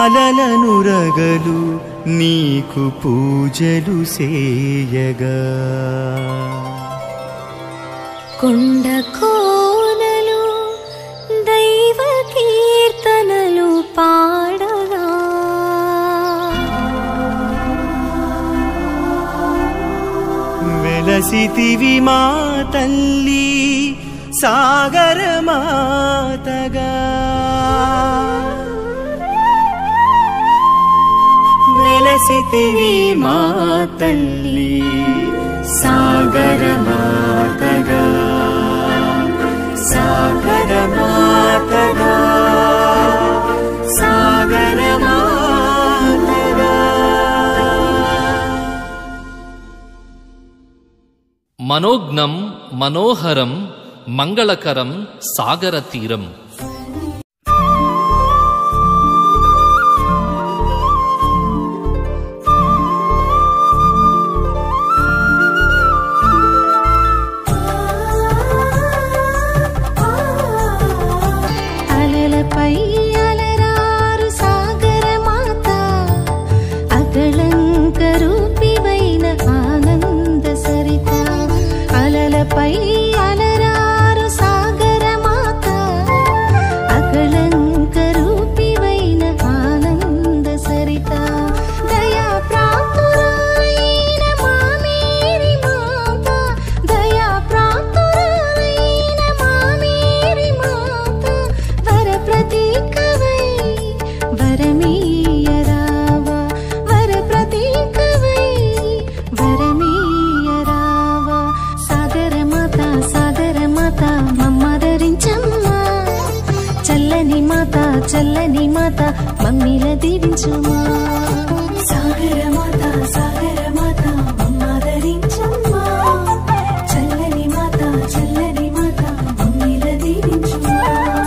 అలలను రగలు నీకు పూజలు సేయగా కొండ కోనలు దైవ కీర్తనలు పాడగా వెలసితివి మా తల్లి సాగర మాతగా వెలసితివి మా తల్లి సాగర మాతగా సాగర మాతగా సాగర మాతగా మనోజ్ఞం మనోహరం మంగళకరం సాగర తీరం అలలపై అలరారు సాగర మాత అగళంక రూపివైన ఆనంద సరిత అలలపై అలరారు సాగర మాత అగళంక రూపివైన ఆనంద సరిత దయా ప్రాప్తురాలైన మా మేరీ మాత దయా ప్రాప్తురాలైన మా మేరీ మాత వర ప్రతీకవై వరమీయరావా వర ప్రతీకవై వరమీయరావా సాగర మాత సాగర మాత మమ్మదరించమ్మా చల్లని మాత చల్లని మాత మమ్మిల దీవించుమా సాగర మాత సాగర మాత మమ్మదరించమ్మా చల్లని మాత చల్లని మాత మమ్మిల దీవించుమా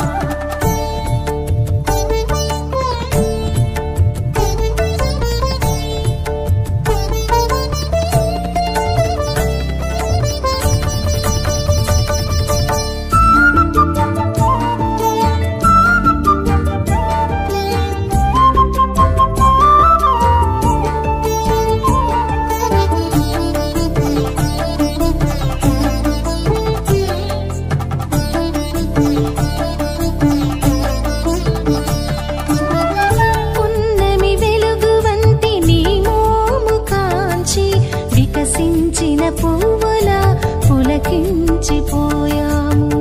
పున్నమి వెలుగు వంటి నీ మోము కాంచి వికసించిన పువ్వుల పులకించిపోయాము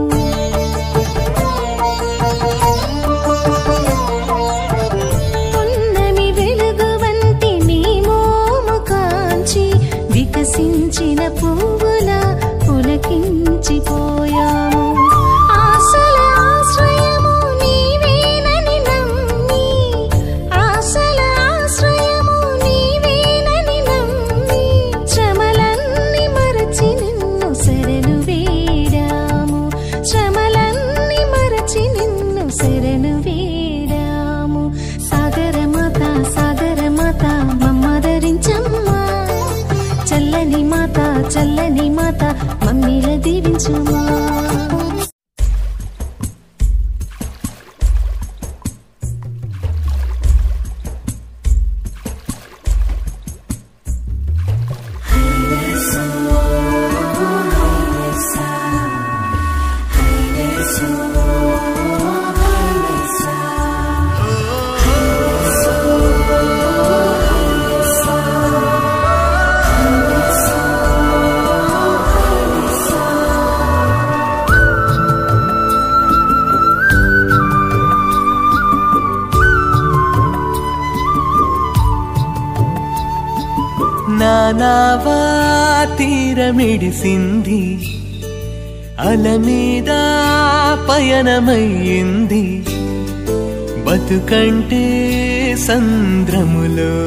పున్నమి వెలుగు వంటి నీ మోము కాంచి వికసించిన పువ్వుల పులకించిపోయాము ఆశల ఆశ్రయము నీవేనని నమ్మి ఆశల ఆశ్రయము నీవేనని నమ్మి శ్రమలన్నీ మరచి నిన్ను శరణు వేడాము శ్రమలన్నీ మరచి నిన్ను శరణు వేడాము సాగర మాత సాగర మాత మమ్మదరించమ్మా చల్లని మాత చల్లని మాత మమ్మిల దీవించుమా నానావా తీరమిడిసింది అల మీద పయనమయ్యింది బతుకంటే సంద్రములో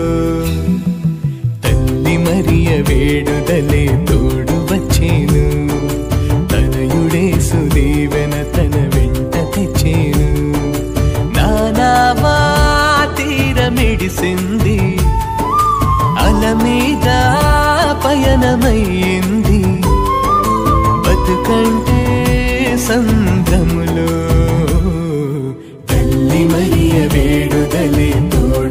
తల్లి మరియ వేడుదలే తోడు వచ్చేను తనయుడేసు దీవెన తన వెంట తెచ్చేను నానావా తీరమిడిసింది అల మీద పయనమయ్యింది బతుకంటే సంద్రములో తల్లి మరియ వేడుదలే తోడు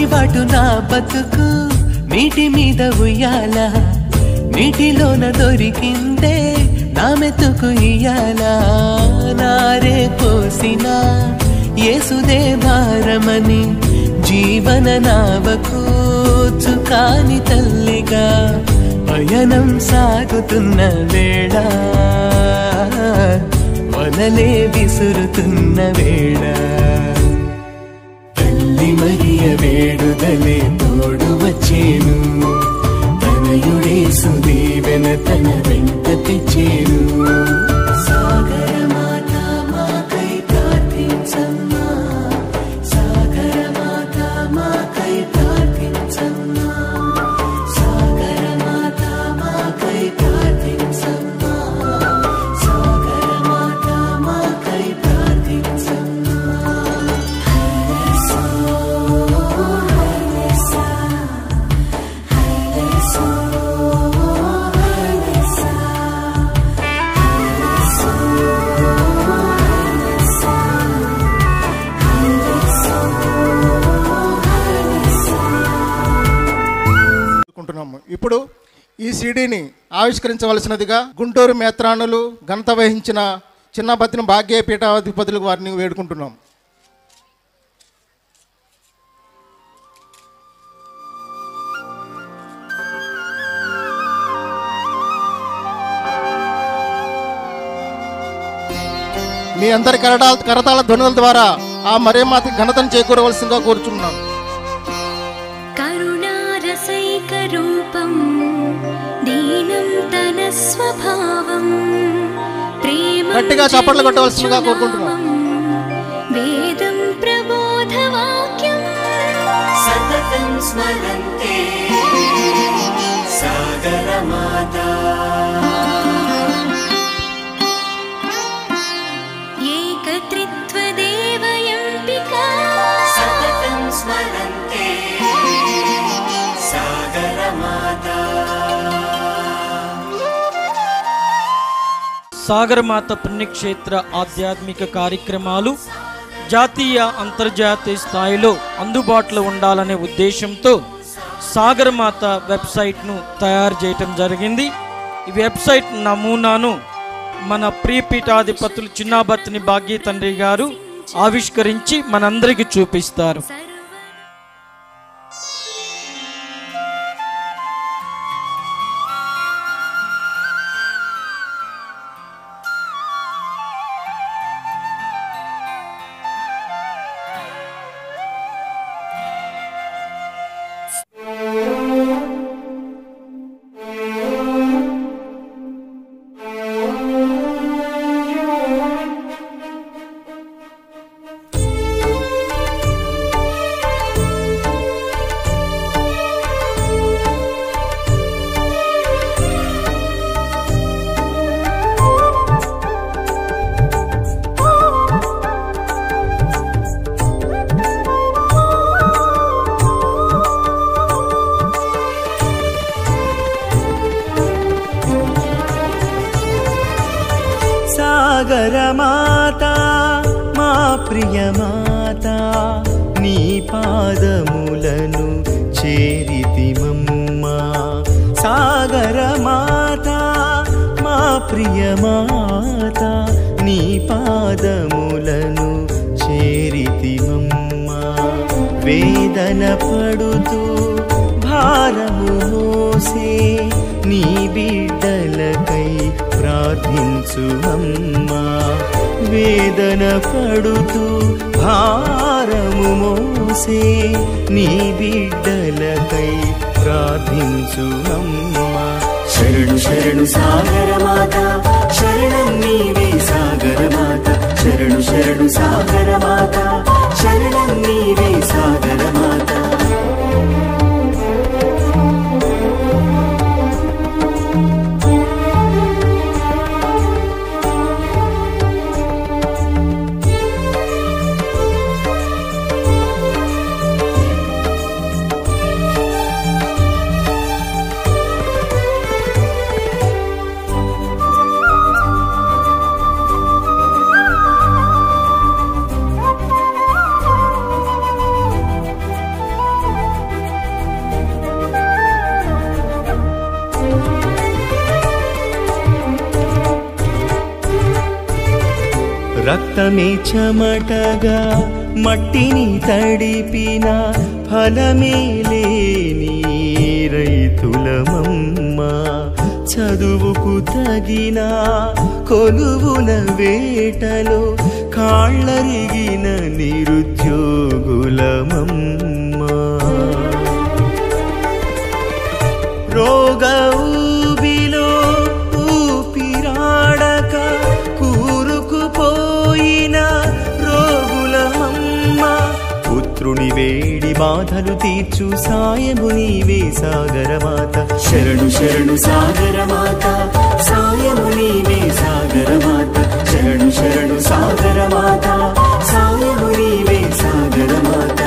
పైబాటు నా బతుకు నీటి మీద ఉయ్యాల నీటిలోన దొరికిందే నా మెతుకు ఇయ్యాల నారే పోసిన యేసుదే భారమని జీవన నావకు చుకాని తల్లిగా పయనం సాగుతున్న వేళ వలలే విసురుతున్న వేళ తల్లి మరియ వేడుదలే తోడు వచ్చేను తనయుడేసు దీవెన తన వెంట తెచ్చేను సాగర మాత మాకై ప్రార్థించమ్మా సాగర మాత మాకై ప్రార్థించమ్మా సాగర మాత మాకై ప్రార్థించమ్మా సాగర మాత మాకై ప్రార్థించమ్మా అనుకుంటున్నాము ఇప్పుడు ఈ సీడీని ఆవిష్కరించవలసినదిగా గుంటూరు మేత్రానులు ఘనత వహించిన చిన్నబత్తిన భాగ్య పీఠాధిపతులకు వారిని వేడుకుంటున్నాం మీ అందరి కరటాల కరతాళ ధ్వనుల ద్వారా ఆ మరేమాతి ఘనతను చేకూరవలసిందిగా కోరుచున్నాను करुणारसैकरूपं दीनं तनस्वभावं प्रेमं గట్టిగా చప్పట్లు కొట్టవలసిందిగా కోరుకుంటున్నాం. जगज्जुनामं वेदं प्रबोधवाक्यं సతతం స్మరంతే సాగర మాతా एकत्रित्वदेवयम्पिका సతతం స్మరంతే సాగర మాతా సాగరమాత పుణ్యక్షేత్ర ఆధ్యాత్మిక కార్యక్రమాలు జాతీయ అంతర్జాతీయ స్థాయిలో అందుబాటులో ఉండాలనే ఉద్దేశంతో సాగరమాత వెబ్సైట్ను తయారు చేయటం జరిగింది ఈ వెబ్సైట్ నమూనాను మన ప్రియపీఠాధిపతులు చిన్నాబత్తిని భాగ్య తండ్రి గారు ఆవిష్కరించి మనందరికీ చూపిస్తారు సాగరమాత మా ప్రియమాత నీ పాదములను చేరితిమమ్మా సాగరమాత మా ప్రియమాత నీ పాదములను చేరితిమమ్మా వేదన పడుతూ భారము మోసే నీ బిడ్డలకై ప్రార్థించు అమ్మా వేదన పడుతూ భారము మోసే నీ బిడ్డలకై ప్రార్థించు అమ్మా శరణు శరణు సాగర మాత శరణం నీవే సాగర మాత శరణు శరణు సాగర మాత శరణం నీవే సాగర మాత రక్తమే చెమటగా మట్టిని తడిపిన ఫలమే లేని రైతులమమ్మ చదువుకు తగిన కొలువుల వేటలో కాళ్ళరిగిన నిరుద్యోగులమమ్మ రోగ ఊబిలో ఊపిరాడక కూరుకుపోయిన రోగులమమ్మ పుత్రుని వేడి బాధలు తీర్చు సాయము నీవే సాగరమాత శరణు శరణు సాగరమాత సాయము నీవే సాగరమాత శరణు శరణు సాగరమాత సాయము నీవే సాగరమాత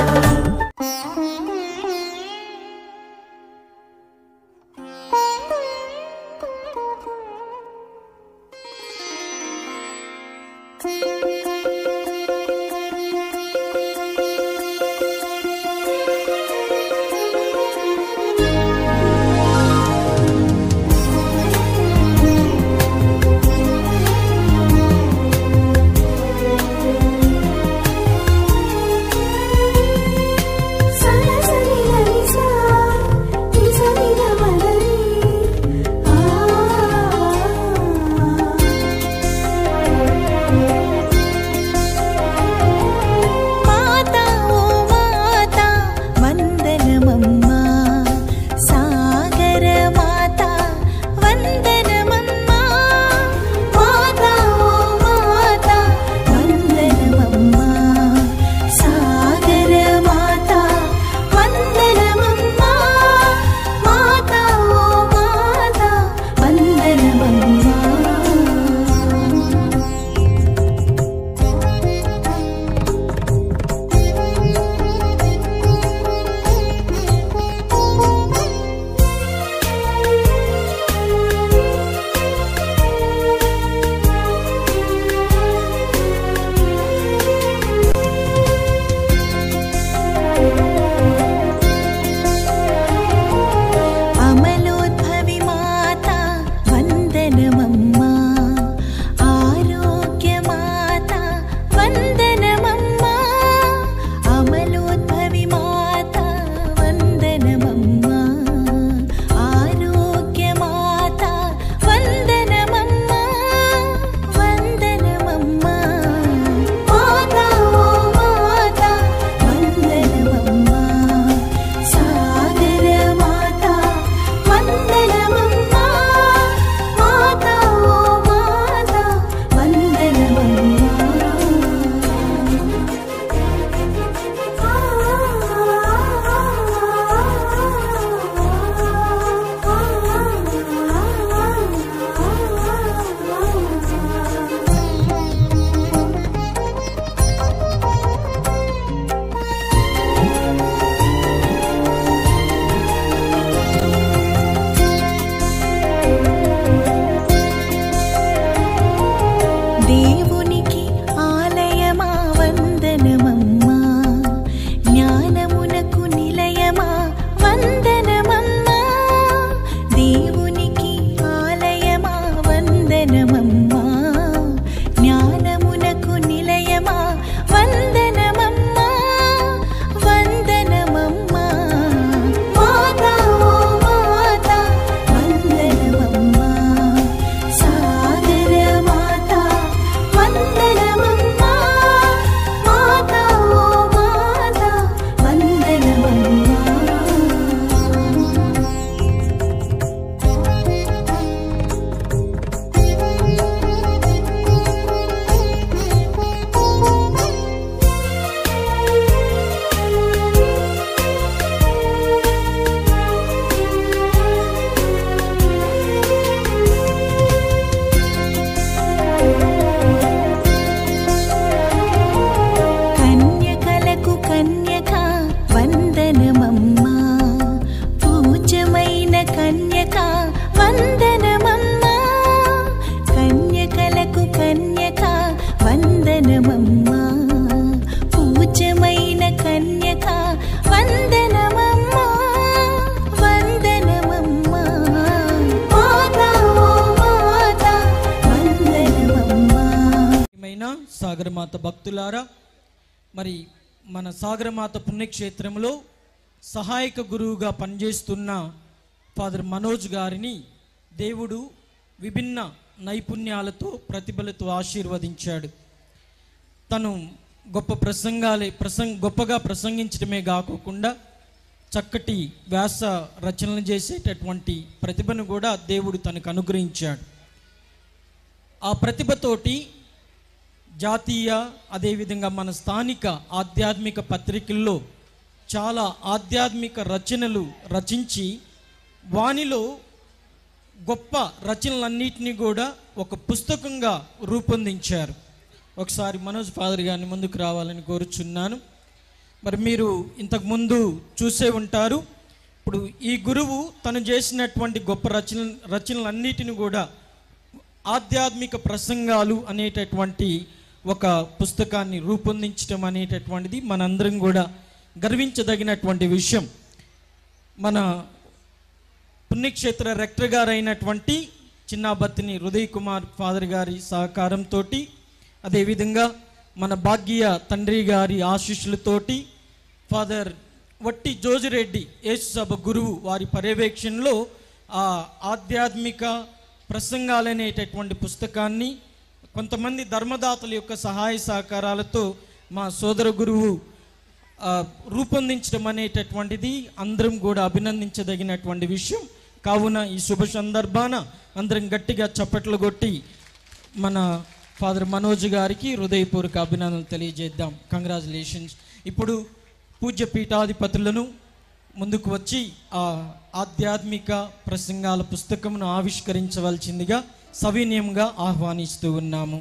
ప్రియమైన సాగరమాత భక్తులారా మరి మన సాగరమాత పుణ్యక్షేత్రంలో సహాయక గురువుగా పనిచేస్తున్న ఫాదర్ మనోజ్ గారిని దేవుడు విభిన్న నైపుణ్యాలతో ప్రతిభలతో ఆశీర్వదించాడు తను గొప్ప ప్రసంగాలే ప్రసంగ గొప్పగా ప్రసంగించడమే కాకుండా చక్కటి వ్యాస రచనలు చేసేటటువంటి ప్రతిభను కూడా దేవుడు తనకు అనుగ్రహించాడు ఆ ప్రతిభతోటి జాతీయ అదేవిధంగా మన స్థానిక ఆధ్యాత్మిక పత్రికల్లో చాలా ఆధ్యాత్మిక రచనలు రచించి వానిలో గొప్ప రచనలన్నిటినీ కూడా ఒక పుస్తకంగా రూపొందించారు ఒకసారి మనోజ్ ఫాదర్ గారిని ముందుకు రావాలని కోరుచున్నాను మరి మీరు ఇంతకుముందు చూసే ఉంటారు ఇప్పుడు ఈ గురువు తను చేసినటువంటి గొప్ప రచన రచనలన్నిటిని కూడా ఆధ్యాత్మిక ప్రసంగాలు అనేటటువంటి ఒక పుస్తకాన్ని రూపొందించడం అనేటటువంటిది మనందరం కూడా గర్వించదగినటువంటి విషయం మన పుణ్యక్షేత్ర రెక్టర్ గారు అయినటువంటి చిన్నాబత్తిని ఉదయ్ కుమార్ ఫాదర్ గారి సహకారంతో అదేవిధంగా మన భాగ్య తండ్రి గారి ఆశీస్సులతోటి ఫాదర్ వట్టి జోజిరెడ్డి యేసుసభ గురువు వారి పర్యవేక్షణలో ఆ ఆధ్యాత్మిక ప్రసంగాలనేటటువంటి పుస్తకాన్ని కొంతమంది ధర్మదాతల యొక్క సహాయ సహకారాలతో మా సోదర గురువు ఆ, రూపొందించడం అనేటటువంటిది అందరం కూడా అభినందించదగినటువంటి విషయం కావున ఈ శుభ సందర్భాన అందరం గట్టిగా చప్పట్లు కొట్టి మన ఫాదర్ మనోజ్ గారికి హృదయపూర్వక అభినందనలు తెలియజేద్దాం కంగ్రాచులేషన్స్ ఇప్పుడు పూజ్య పీఠాధిపతులను ముందుకు వచ్చి ఆ ఆధ్యాత్మిక ప్రసంగాల పుస్తకమును ఆవిష్కరించవలసిందిగా సవినయంగా ఆహ్వానిస్తూ ఉన్నాము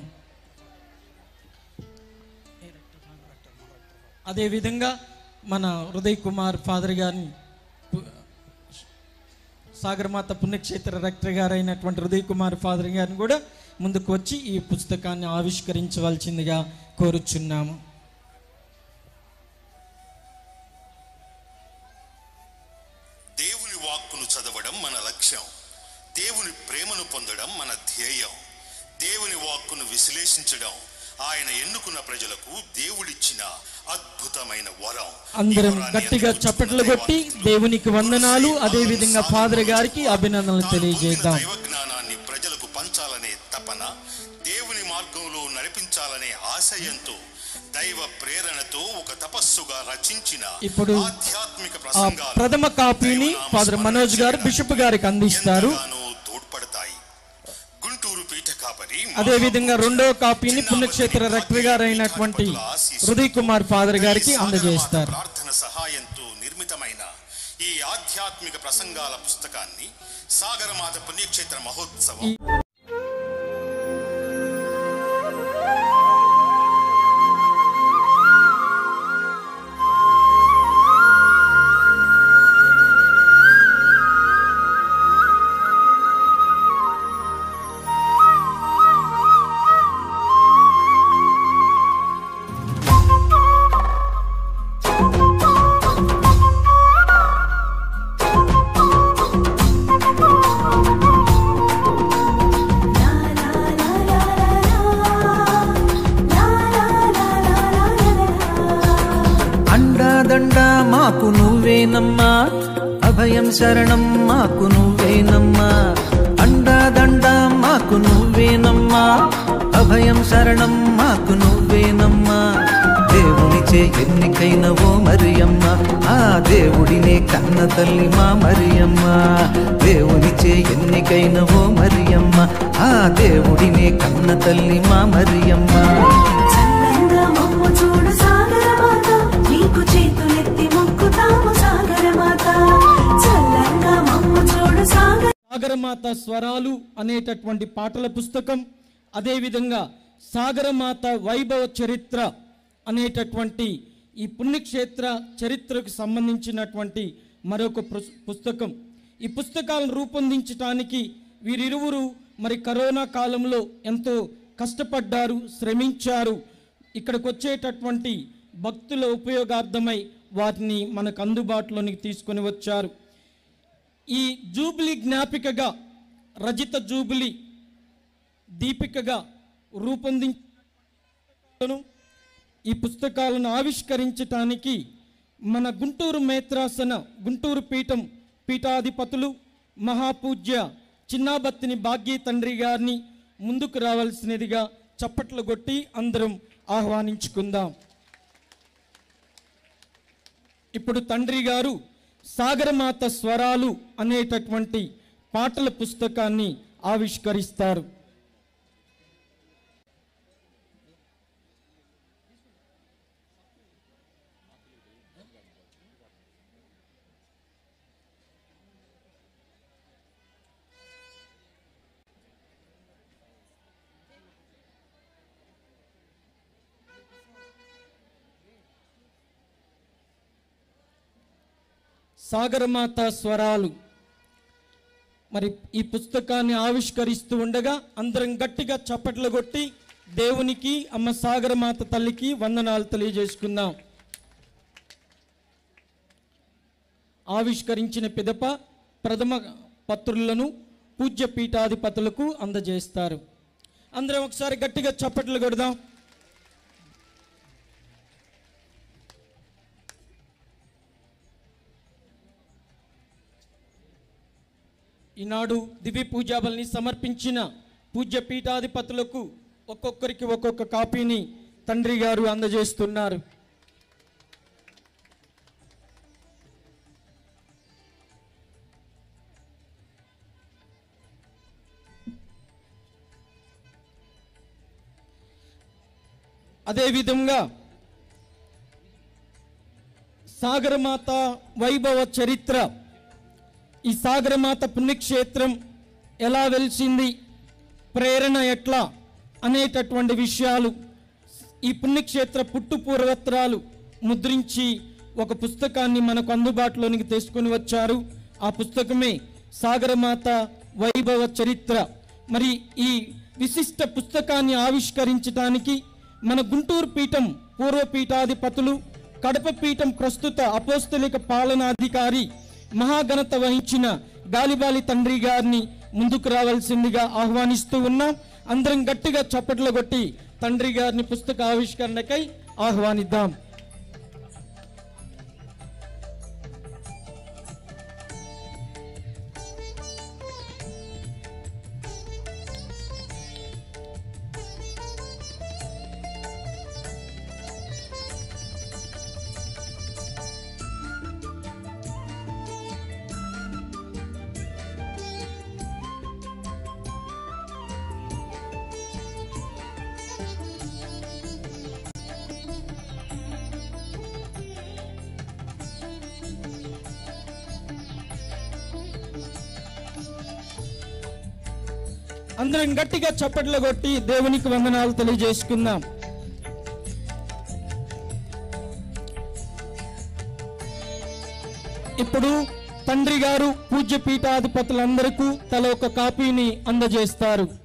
అదేవిధంగా మన హృదయ్ కుమార్ ఫాదర్ గారిని పు- సాగరమాత పుణ్యక్షేత్ర రెక్టర్ గారు అయినటువంటి హృదయ్ కుమార్ ఫాదర్ గారిని కూడా ముందుకు వచ్చి ఈ పుస్తకాన్ని ఆవిష్కరించవలసిందిగా కోరుచున్నాము దేవుని వాక్కును చదవడం మన లక్ష్యం దేవుని ప్రేమను పొందడం మన ధ్యేయం దేవుని వాక్కును విశ్లేషించడం ఆయన ఎన్నుకున్న ప్రజలకు దేవుడిచ్చిన అద్భుతమైన వరం అందరం ఈ వరాన్ని గట్టిగా అందిపుచ్చుకున్న చప్పట్లు కొట్టి దైవాత్ముడు దేవునికి వందనాలు గురు అదేవిధంగా శ్రీ ఫాదర్ ఆనంద్ గారికి అభినందనలు తాను పొందిన తెలియజేద్దాం దైవ జ్ఞానాన్ని ప్రజలకు పంచాలనే తపన దేవుని మార్గంలో నడిపించాలనే ఆశయంతో దైవ ప్రేరణతో ఒక తపస్సుగా రచించిన ఇప్పుడు ఆధ్యాత్మిక ఆ ప్రసంగాలు ప్రథమ కాపీని దైవనామ ఫాదర్ మనోజ్ గారు స్మరణ బిషప్ గారికి అందిస్తారు ఎంతగానో తోడ్పడతాయి గుంటూరు పీఠ కాపరి అదేవిధంగా రెండో కాపీని పుణ్యక్షేత్ర రెక్టర్ గారు అయినటువంటి హృదయ్ కుమార్ ఫాదర్ గారికి అందజేస్తారు ప్రార్థన సహాయంతో నిర్మితమైన ఈ ఆధ్యాత్మిక ప్రసంగాల పుస్తకాన్ని సాగరమాత పుణ్యక్షేత్ర మహోత్సవం అండాదండ మాకు నువ్వేనమ్మా అభయం శరణం మాకు నువ్వేనమ్మా అండాదండ మాకు నువ్వేనమ్మా అభయం శరణం మాకు నువ్వేనమ్మా దేవునిచే ఎన్నికైన ఓ మరియమ్మ ఆ దేవుడినే కన్న తల్లి మా మరియమ్మ దేవునిచే ఎన్నికైన ఓ మరియమ్మ ఆ దేవుడినే కన్న తల్లి మా మరియమ్మ చల్లంగా మమ్ము చూడు సాగరమాత నీకు చేతులెత్తి మొక్కుతాము సాగరమాత చల్లంగా మమ్ము చూడు సాగర సాగరమాత స్వరాలు అనేటటువంటి పాటల పుస్తకం అదేవిధంగా సాగరమాత వైభవ చరిత్ర అనేటటువంటి ఈ పుణ్యక్షేత్ర చరిత్రకు సంబంధించినటువంటి మరొక పుస్- పుస్తకం ఈ పుస్తకాలను రూపొందించడానికి వీరిరువురు మరి కరోనా కాలంలో ఎంతో కష్టపడ్డారు శ్రమించారు ఇక్కడికి వచ్చేటటువంటి భక్తుల ఉపయోగార్థమై వాటిని మనకు అందుబాటులోనికి తీసుకొని వచ్చారు ఈ జూబిలీ జ్ఞాపికగా రజిత జూబిలీ దీపికగా రూపొంది పుస్తకాలను ఈ పుస్తకాలను ఆవిష్కరించటానికి మన గుంటూరు మేత్రాసన గుంటూరు పీఠం పీఠాధిపతులు మహాపూజ్య చిన్నాబత్తిని భాగ్య తండ్రి గారిని ముందుకు రావాల్సినదిగా చప్పట్లు కొట్టి అందరం ఆహ్వానించుకుందాం ఇప్పుడు తండ్రి గారు సాగరమాత స్వరాలు అనేటటువంటి పాటల పుస్తకాన్ని ఆవిష్కరిస్తారు సాగరమాత స్వరాలు మరి ఈ పుస్తకాన్ని ఆవిష్కరిస్తూ ఉండగా అందరం గట్టిగా చప్పట్లు కొట్టి దేవునికి అమ్మ సాగరమాత తల్లికి వందనాలు తెలియజేసుకుందాం ఆవిష్కరించిన పిదప ప్రథమ పత్రులను పూజ్య పీఠాధిపతులకు అందజేస్తారు అందరం ఒకసారి గట్టిగా చప్పట్లు కొడదాం ఈనాడు దివ్య పూజాబల్ని సమర్పించిన పూజ్య పీఠాధిపతులకు ఒక్కొక్కరికి ఒక్కొక్క కాపీని తండ్రి గారు అందజేస్తున్నారు అదేవిధంగా సాగరమాత వైభవ చరిత్ర ఈ సాగరమాత పుణ్యక్షేత్రం ఎలా వెలిసింది ప్రేరణ ఎట్లా అనేటటువంటి విషయాలు ఈ పుణ్యక్షేత్ర పుట్టు పూర్వత్రాలు ముద్రించి ఒక పుస్తకాన్ని మనకు అందుబాటులోనికి తీసుకొని వచ్చారు ఆ పుస్తకమే సాగరమాత వైభవ చరిత్ర మరి ఈ విశిష్ట పుస్తకాన్ని ఆవిష్కరించడానికి మన గుంటూరు పీఠం పూర్వపీఠాధిపతులు కడప పీఠం ప్రస్తుత అపోస్తలిక పాలనాధికారి మహాఘనత వహించిన గాలిబాలి తండ్రి గారిని ముందుకు రావాల్సిందిగా ఆహ్వానిస్తూ ఉన్నాం అందరం గట్టిగా చప్పట్లు కొట్టి తండ్రి గారిని పుస్తక ఆవిష్కరణకై ఆహ్వానిద్దాం అందరం గట్టిగా చప్పట్లు కొట్టి దేవునికి వందనాలు తెలియజేసుకుందాం ఇప్పుడు తండ్రి గారు పూజ్య పీఠాధిపతులందరికీ తల ఒక కాపీని అందజేస్తారు